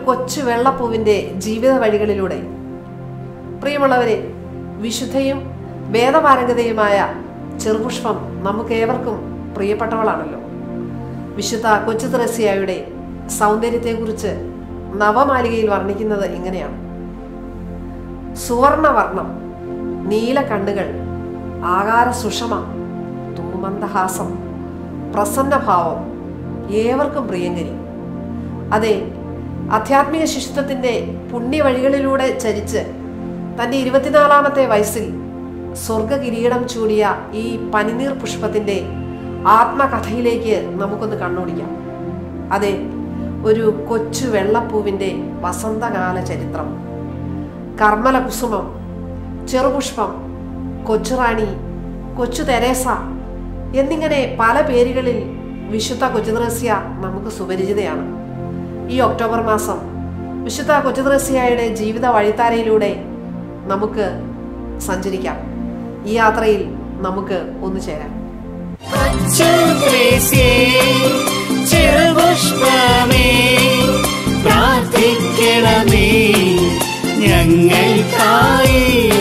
കൊച്ചു വെള്ളപ്പൂവിന്റെ ജീവിത വഴികളിലൂടെ പ്രിയമുള്ളവരെ വിശുദ്ധയും വേദപാരംഗതയുമായ ചെറുപുഷ്പം നമുക്കേവർക്കും പ്രിയപ്പെട്ടവളാണല്ലോ വിശുദ്ധ കൊച്ചു ത്രസ്യയുടെ സൗന്ദര്യത്തെക്കുറിച്ച് നവമാലികയിൽ വർണ്ണിക്കുന്നത് ഇങ്ങനെയാണ് സുവർണവർണം നീല കണ്ണുകൾ ആകാര സുഷമ തൂമന്ദഹാസം പ്രസന്നഭാവം ഏവർക്കും പ്രിയങ്കരി അതെ ആധ്യാത്മിക ശിശുത്വത്തിന്റെ പുണ്യവഴികളിലൂടെ ചരിച്ച് തന്റെ ഇരുപത്തിനാലാമത്തെ വയസ്സിൽ സ്വർഗ കിരീടം ചൂടിയ ഈ പനിനീർ പുഷ്പത്തിന്റെ ആത്മകഥയിലേക്ക് നമുക്കൊന്ന് കണ്ണോടിക്കാം അതെ ഒരു കൊച്ചു വെള്ളപ്പൂവിന്റെ വസന്തകാല ചരിത്രം കർമ്മല കുസുമം ചെറുപുഷ്പം കൊച്ചുറാണി കൊച്ചു തെരേസ എന്നിങ്ങനെ പല പേരുകളിൽ വിശുദ്ധ കൊച്ചുദ്രസ്യ നമുക്ക് സുപരിചിതയാണ് ഈ ഒക്ടോബർ മാസം വിശുദ്ധ കൊച്ചുദ്രസ്യയുടെ ജീവിത വഴിത്താരയിലൂടെ നമുക്ക് സഞ്ചരിക്കാം ഈ യാത്രയിൽ നമുക്ക് ഒന്നു ചേരാം അച്ചുഗ്രേസ്യേ, ചെറുപുഷ്പമേ, പ്രാർത്ഥിക്കണമേ ഞങ്ങൾക്കായി